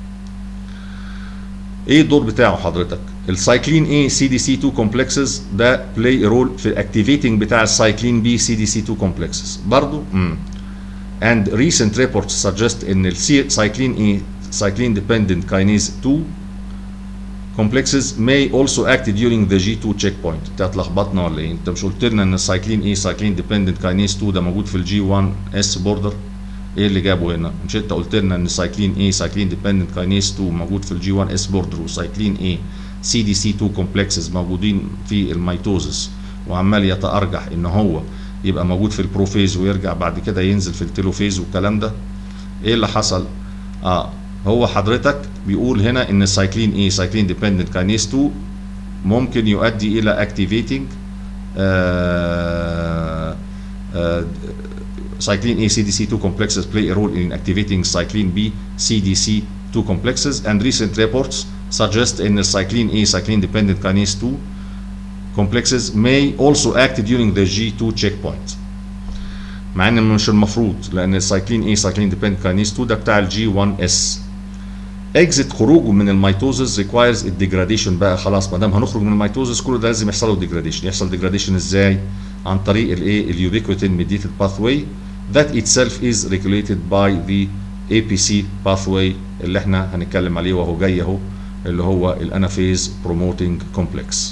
ايه الدور بتاعه حضرتك السايكلين A CDC2 complexes ده play a role في activating بتاع السايكلين B CDC2 complexes برضو مم. and recent reports suggest ان السايكلين A cyclin dependent kinase 2 complexes may also act during the G2 checkpoint انت هتلخبطنا ولا ايه انت مش قلت لنا ان السايكلين ايه سايكلين ديبندنت كاينيز 2 ده موجود في الجي 1 اس بوردر ايه اللي جابه هنا مش انت قلت لنا ان السايكلين ايه سايكلين ديبندنت كاينيز 2 موجود في الجي 1 اس بوردر وسايكلين ايه سي دي سي 2 كومبلكسز موجودين في الميتوزس وعمال يتارجح ان هو يبقى موجود في البروفيز ويرجع بعد كده ينزل في التيلوفيز والكلام ده ايه اللي حصل اه هو حضرتك بيقول هنا ان السايكلين ايه سايكلين ديبندنت كاينيز 2 ممكن يؤدي الى اكتيفيتنج cyclin A CDC2 complexes play a role in activating cyclin B CDC2 complexes and recent reports suggest in the cyclin A cyclin dependent kinase 2 complexes may also act during the G2 checkpoint مع ان مش المفروض لان السايكلين اي سايكلين ديبندنت كاينيز 2 ده بتاع الجي 1 اس اكزيت خروجه من الميتوزس ريكوايرز الديجراديشن بقى خلاص ما دام هنخرج من الميتوزس كل ده لازم يحصل له ديجراديشن يحصل ديجراديشن ازاي عن طريق الايه اليوبيكوتين ميديتد باثواي that itself is regulated by the APC pathway اللي احنا هنتكلم عليه وهو جاي اهو اللي هو الانافيز بروموتنج كومبلكس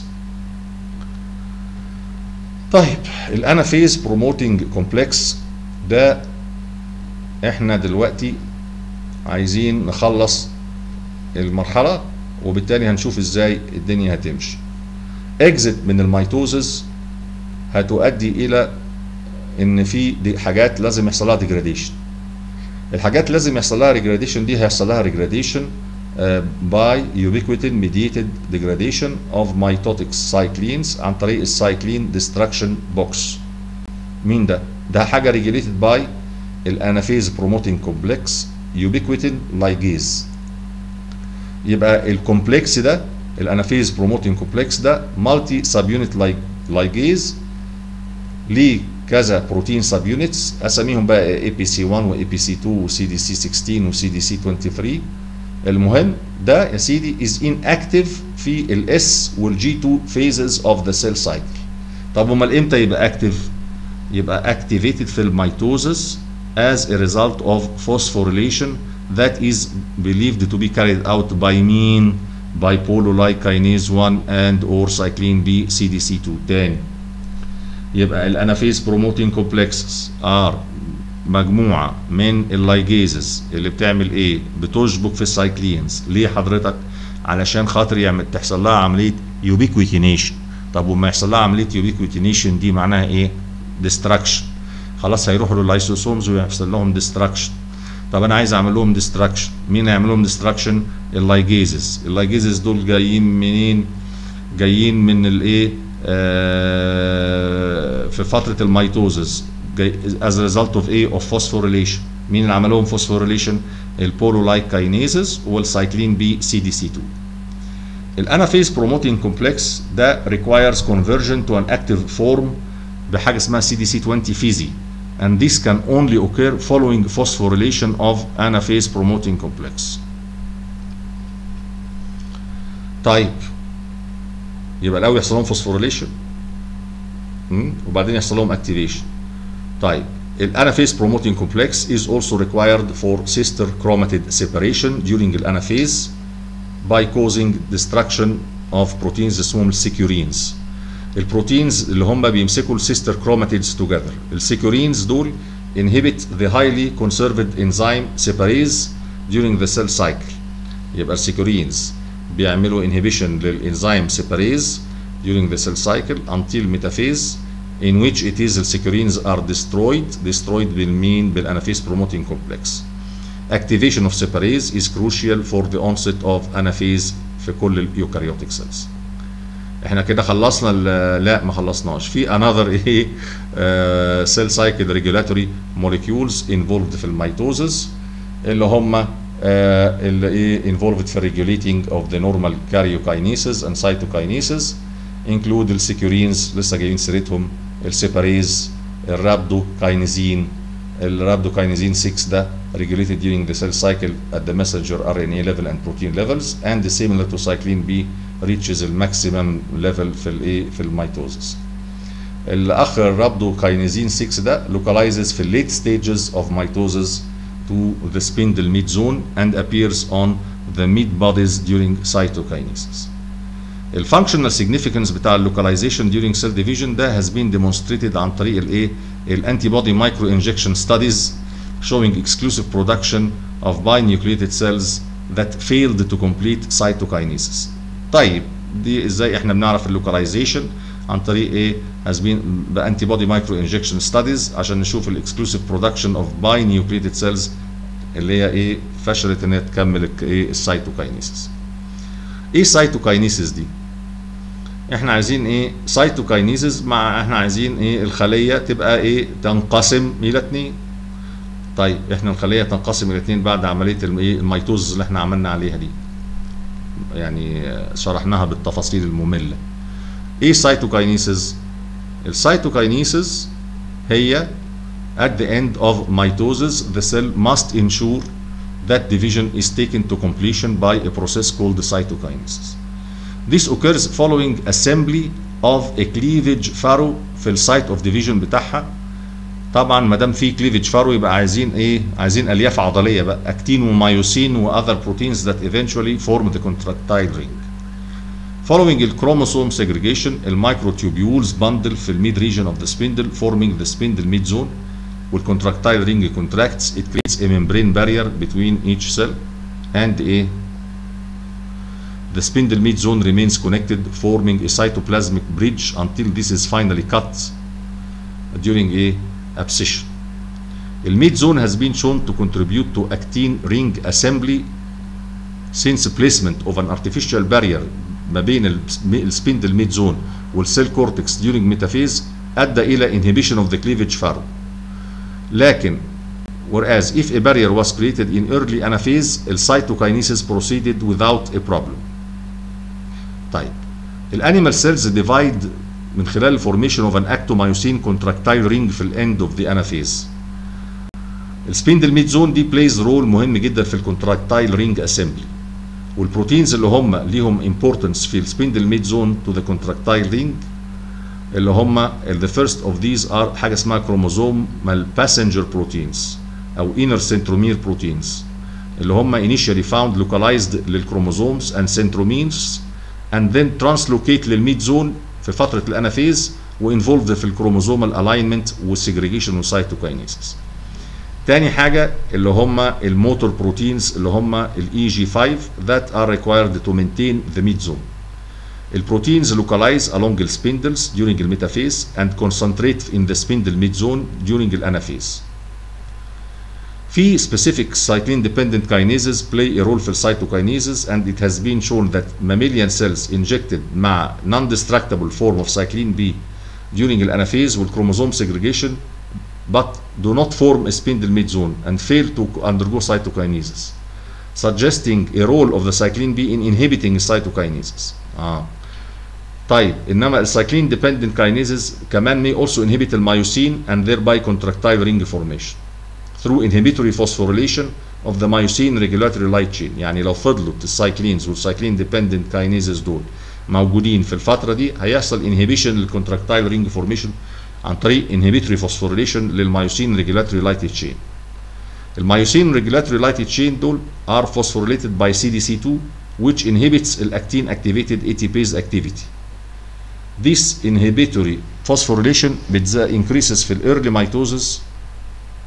طيب الانافيز بروموتنج كومبلكس ده احنا دلوقتي عايزين نخلص المرحله وبالتالي هنشوف ازاي الدنيا هتمشي اكزit من الميتوزز هتؤدي الى ان في دي حاجات لازم يحصل لها ديجراديشن الحاجات لازم يحصل لها ريجراديشن دي هيحصل لها ريجراديشن باي ubiquitin mediated degradation of mitotic cyclines عن طريق السايكلين ديستراكشن بوكس مين ده؟ ده حاجه ريجوليتد باي الانافيز بروموتنج كومبلكس ubiquitin ligase يبقى الكومبلكس ده الانافيز بروموتنج كومبلكس ده مالتي سب يونت لايجيز ليه كذا بروتين سب يونتس اساميهم بقى اي بي سي 1 واي بي سي 2 وسي دي سي 16 وسي دي سي 23 المهم ده يا سيدي از ان اكتف في الاس والجي 2 phases اوف ذا سيل سايكل طب امال امتى يبقى اكتف يبقى activated في الميتوزس as a result of phosphorylation that is believed to be carried out by mean by polylike kinase 1 and or cyclin B CDC2 تاني يبقى الانافيز بروموتين كومبلكسز ار مجموعه من اللايجيزز اللي بتعمل ايه بتشبك في السايكلينز ليه حضرتك علشان خاطر يعمل تحصل لها عمليه يوبيكويتينيشن طب وما يحصل لها عمليه يوبيكويتينيشن دي معناها ايه ديستراكشن خلاص هيروحوا لللايسوسومز ويحصل لهم ديستراكشن طب انا عايز اعمل لهم ديستراكشن مين هيعمل لهم ديستراكشن اللايجيزز اللايجيزز دول جايين منين جايين من الايه آه في فتره الميتوزز as a result of A of phosphorylation مين اللي عمل لهم phosphorylation البولولايك كاينيزز والسايكلين بي سي دي سي 2 الانافيز بروموتين كومبلكس ده requires conversion to an active form بحاجه اسمها سي دي سي 20 فيزي and this can only occur following phosphorylation of anaphase promoting complex طيب يبقى الاول يحصل لهم فوسفوريليشن وبعدين يحصل لهم اكتيفيشن طيب الانافيز بروموتين كومبلكس is also required for sister chromatid separation during الانافيز by causing destruction of proteins اسمهم السيكورينز البروتينز اللي هم بيمسكوا السيستر كروماتيدز توجذر السيكورينز دول inhibit the highly conserved enzyme separase during the cell cycle يبقى السيكورينز بيعملوا inhibition للانزيم separase during the cell cycle until metaphase in which it is the securins are destroyed destroyed بالمين بالانافase promoting complex activation of separase is crucial for the onset of anaphase في كل اليوكاريوتيك cells احنا كده خلصنا لا ما خلصناش في another ايه cell cycle regulatory molecules involved في الميتوزس اللي هم اللي ايه involved في regulating of the normal karyokinesis and cytokinesis include السيكورينز لسه جايين سيرتهم السيباريز الرابدوكاينيزين الرابدوكاينيزين 6 ده regulated during the cell cycle at the messenger RNA level and protein levels and similar to cyclin B reaches the maximum level في الايه في الميتوزس الاخ الرابدوكاينيزين 6 ده localizes في late stages of mitosis to the spindle mid zone and appears on the mid bodies during cytokinesis. الفانكشنال significance بتاع اللوكاليزيشن during cell division ده has been demonstrated عن طريق الايه الانتي بودي مايكرو انجكشن ستاديز showing exclusive production of binucleated cells that failed to complete cytokinesis. طيب دي ازاي احنا بنعرف اللوكاليزيشن عن طريق ايه has been بانتي بودي مايكرو انجكشن ستاديز عشان نشوف الاكسكلوسيف برودكشن اوف binucleated سيلز اللي هي ايه فشلت ان هي تكمل ايه السيتوكاينيسيس. ايه السيتوكاينيسيس دي؟ احنا عايزين ايه سيتوكاينيسيس مع احنا عايزين ايه الخليه تبقى ايه تنقسم الى اثنين طيب احنا الخليه تنقسم الى اثنين بعد عمليه الايه الميتوز اللي احنا عملنا عليها دي يعني شرحناها بالتفاصيل الممله ايه السيتوكاينيسيس السيتوكاينيسيس هي at the end of mitosis the cell must ensure that division is taken to completion by a process called cytokinesis This occurs following assembly of a cleavage furrow في السايت اوف ديفيجن بتاعها طبعا ما دام في كليفج فارو يبقى عايزين ايه عايزين الياف عضليه بقى اكتين ومايوسين واذر بروتينز that eventually form the contractile ring Following الكروموسوم segregation المايكروتوبيولز bundle في الميد region of the spindle forming the spindle mid zone والcontractile ring contracts it creates a membrane barrier between each cell and a the spindle mid zone remains connected forming a cytoplasmic bridge until this is finally cut during a abscission. The mid zone has been shown to contribute to actin ring assembly since placement of an artificial barrier ما بين السبندل ميد زون والسيل كورتكس during metaphase ادى الى inhibition of the cleavage furrow. لكن whereas if a barrier was created in early anaphase the cytokinesis proceeded without a problem. طيب الانيمال سيلز ديفايد من خلال الفورميشن اوف ان اكتومايوسين كونتراكتايل رينج في الاند اوف ذا انافيز السبيندل ميد زون دي بلايز رول مهم جدا في الكونتراكتايل رينج اسمبلي والبروتينز اللي هم ليهم امبورتنس في السبيندل ميد زون تو ذا كونتراكتايل رينج اللي هم the first of these are حاجه اسمها كروموزوم باسنجر بروتينز او inner centromere proteins اللي هم initially found localized للكروموزومز and centromeres and then translocate للميد زون في فتره الانافيز وانفولد في الكروموزومال الاينمنت والسيجريجيشن والسيتوكاينيسيس. تاني حاجه اللي هم الموتور بروتينز اللي هم الاي جي 5 that are required to maintain the mid zone. البروتينز localize along the spindles during the metaphase and concentrate in the spindle mid zone during الانافيز. في specific cyclin dependent kinases play a role في الcytokinesis and it has been shown that mammalian cells injected مع non-destructible form of cyclin B during الانافيز والchromosome segregation but do not form a spindle mid zone and fail to undergo cytokinesis suggesting a role of the cyclin B in inhibiting cytokinesis. آه. طيب انما الcyclin dependent kinases كمان may also inhibit الميوسين and thereby contractile ring formation. through inhibitory phosphorylation of the myosin regulatory light chain يعني لو فضلت السايكلينز والسايكلين ديبندنت كاينيزز دول موجودين في الفتره دي هيحصل انهبيشن للكونتراكتايل رينج فورميشن عن طريق inhibitory phosphorylation للميوسين ريجولاتوري لايت تشين الميوسين ريجولاتوري لايت تشين دول are phosphorylated by CDC2 which inhibits الactin activated ATPase activity This inhibitory phosphorylation increases في early mitosis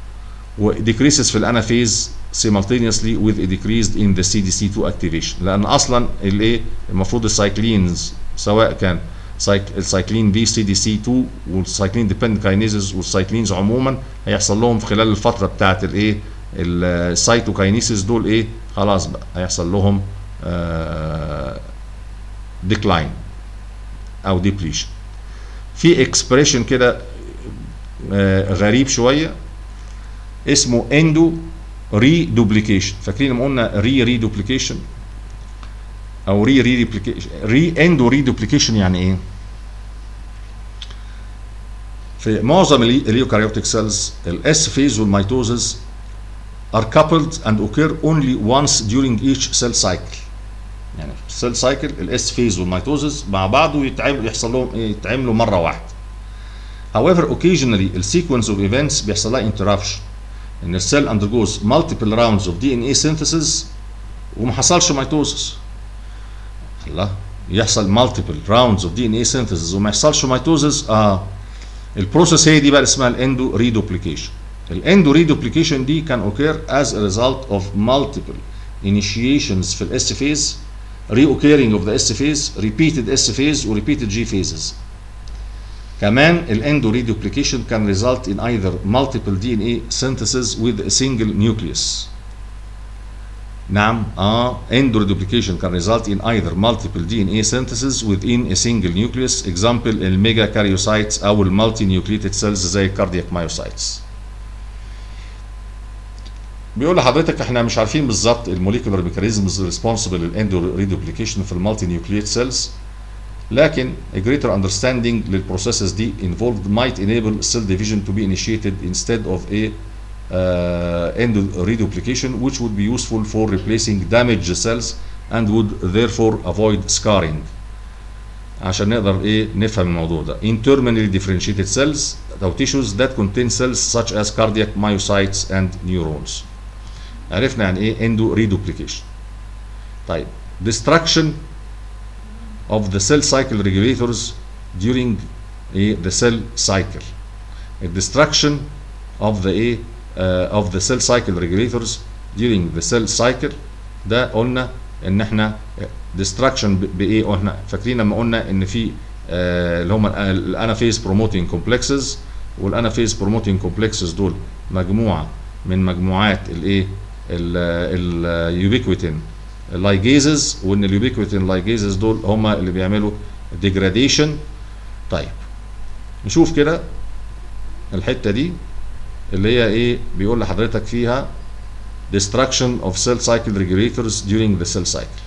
و decreases في الانافيز simultaneously with a decrease in the CDC2 activation لان اصلا الايه المفروض السايكلينز سواء كان سايك السايكلين بي سي دي سي 2 والسايكلين ديبندنت كاينيزز والسايكلينز عموما هيحصل لهم في خلال الفتره بتاعه الايه السايتوكاينيسيس دول ايه خلاص بقى هيحصل لهم ديكلاين او ديبليشن في اكسبريشن كده آه، غريب شويه اسمه اندو ري دوبليكيشن فاكرين لما قلنا ري ري دوبليكيشن او ري ري دوبليكيشن ري اندو ري دوبليكيشن يعني ايه في معظم اليوكاريوتيك سيلز الاس فيز والميتوزز are coupled and occur only once during each cell cycle يعني في السيل سايكل الاس فيز والميتوزز مع بعض ويتعمل يحصل لهم ايه يتعملوا مره واحده however occasionally السيكونس of events بيحصل لها interruption ان السيل undergoes multiple rounds of DNA synthesis وما حصلش ميتوزس الله يحصل multiple rounds of DNA synthesis وما يحصلش ميتوزس اه البروسيس هي دي بقى اسمها الاندو ريدوبليكيشن الاندو ريدوبليكيشن دي كان occur as a result of multiple initiations في الاس phase reoccurring of the S phase repeated S phase و repeated G phases كمان الاندو redupplication can result in either multiple DNA synthesis with a single nucleus نعم اه endo reduplication can result in either multiple DNA synthesis within a single nucleus example الميجا كاريوسايتس او المالتي نيوكليتد سيلز زي الكاردياك مايوسايتس بيقول لحضرتك احنا مش عارفين بالظبط الموليكولار ميكانيزمز ريسبونسبل للاندو ريدوبليكيشن في المالتي نيوكليت سيلز لكن a greater understanding للبروسيسز دي involved might enable cell division to be initiated instead of a uh, endo reduplication which would be useful for replacing damaged cells and would therefore avoid scarring عشان نقدر ايه نفهم الموضوع ده in terminally differentiated cells او tissues that contain cells such as cardiac myocytes and neurons عرفنا يعني ايه endo reduplication طيب destruction of the cell cycle regulators during a, the cell cycle a destruction of the a, uh, of the cell cycle regulators during the cell cycle ده قلنا ان احنا destruction بايه واحنا فاكرين لما قلنا ان في آه اللي هم الانافيز بروموتنج كومبلكسز والانافيز بروموتنج كومبلكسز دول مجموعه من مجموعات الايه اليوبيكويتين لايجيزز وان اليوبيكويتين لايجيزز دول هم اللي بيعملوا ديجراديشن طيب نشوف كده الحته دي اللي هي ايه بيقول لحضرتك فيها destruction of cell cycle regulators during the cell cycle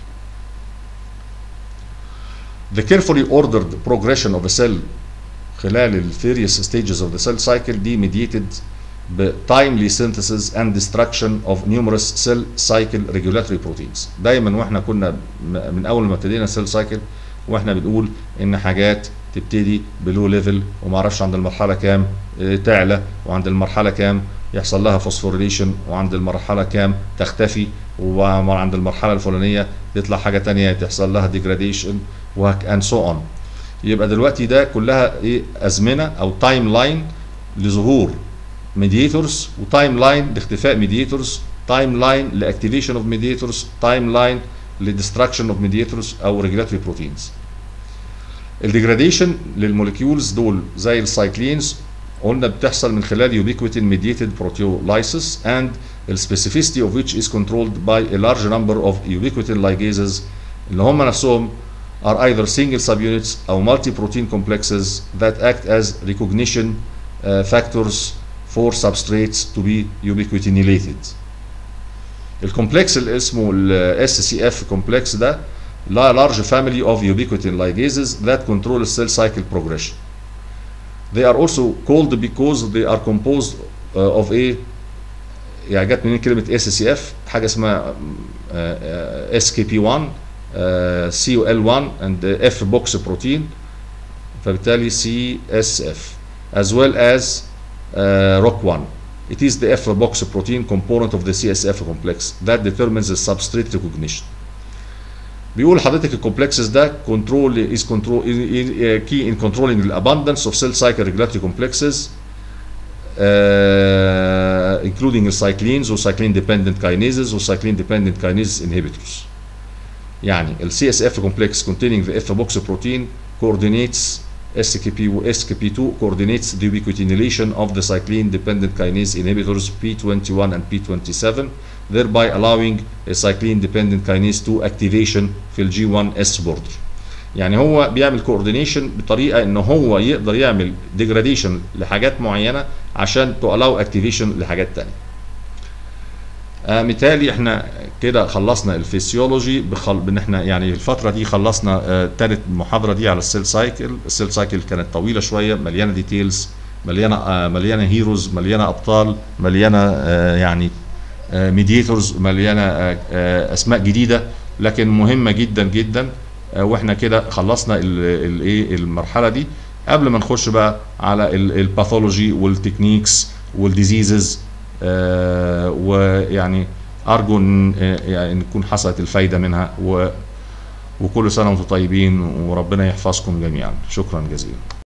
the carefully ordered progression of a cell خلال ال various stages of the cell cycle دي mediated ب timely synthesis and destruction of numerous cell cycle regulatory proteins دايما واحنا كنا من اول ما ابتدينا cell cycle واحنا بنقول ان حاجات تبتدي بلو ليفل وما اعرفش عند المرحله كام اه تعلى وعند المرحله كام يحصل لها فوسفوريليشن وعند المرحله كام تختفي وعند المرحله الفلانيه تطلع حاجه تانية تحصل لها ديجراديشن and so on يبقى دلوقتي ده كلها ايه ازمنه او تايم لاين لظهور ميديتورز وتايم لاين لاختفاء ميديتورز تايم لاين لاكتيفيشن اوف ميديتورز تايم لاين لديستراكشن اوف ميديتورز او ريجولاتوري بروتينز الديجراديشن للموليكيولز دول زي السايكلينز قلنا بتحصل من خلال يوبيكويتين ميديتد proteolysis and the specificity of which is controlled by a large number of ubiquitin ligases اللي هم نفسهم are either single subunits أو multi-protein complexes that act as recognition uh, factors for substrates to be ubiquitinated. الكومبلكس اللي اسمه ال SCF complex ده لا large family of ubiquitin ligases that control the cell cycle progression. They are also called because they are composed uh, of a يعني جت منين كلمة SCF حاجة اسمها uh, SKP1 uh, COL1 and F box protein فبالتالي CSF as well as uh, ROC1 it is the F box protein component of the CSF complex that determines the substrate recognition بيقول حضرتك الكومبلكسز ده control is control key in controlling the abundance of cell cycle regulatory complexes uh, including السايكلينز وسايكلين ديبندنت كاينيزز وسايكلين ديبندنت كاينيز انهبيتورز يعني ال CSF complex containing the F-box protein coordinates SKP و SKP2 coordinates the ubiquitinylation of the cyclin dependent kinase inhibitors P21 and P27 thereby allowing a cyclin dependent kinase 2 activation في ال G1S border يعني هو بيعمل كوردينيشن بطريقه ان هو يقدر يعمل ديجراديشن لحاجات معينه عشان تو الاو اكتيفيشن لحاجات تانية آه مثالي احنا كده خلصنا الفسيولوجي بخل... بان احنا يعني الفتره دي خلصنا آه تالت محاضره دي على السيل سايكل السيل سايكل كانت طويله شويه مليانه ديتيلز مليانه آه مليانه هيروز مليانه ابطال مليانه آه يعني آه ميديتورز مليانه آه آه اسماء جديده لكن مهمه جدا جدا آه واحنا كده خلصنا الايه المرحله دي قبل ما نخش بقى على الباثولوجي والتكنيكس والديزيزز آه ويعني ارجو ان يعني نكون حصلت الفايده منها و وكل سنه وانتم طيبين وربنا يحفظكم جميعا شكرا جزيلا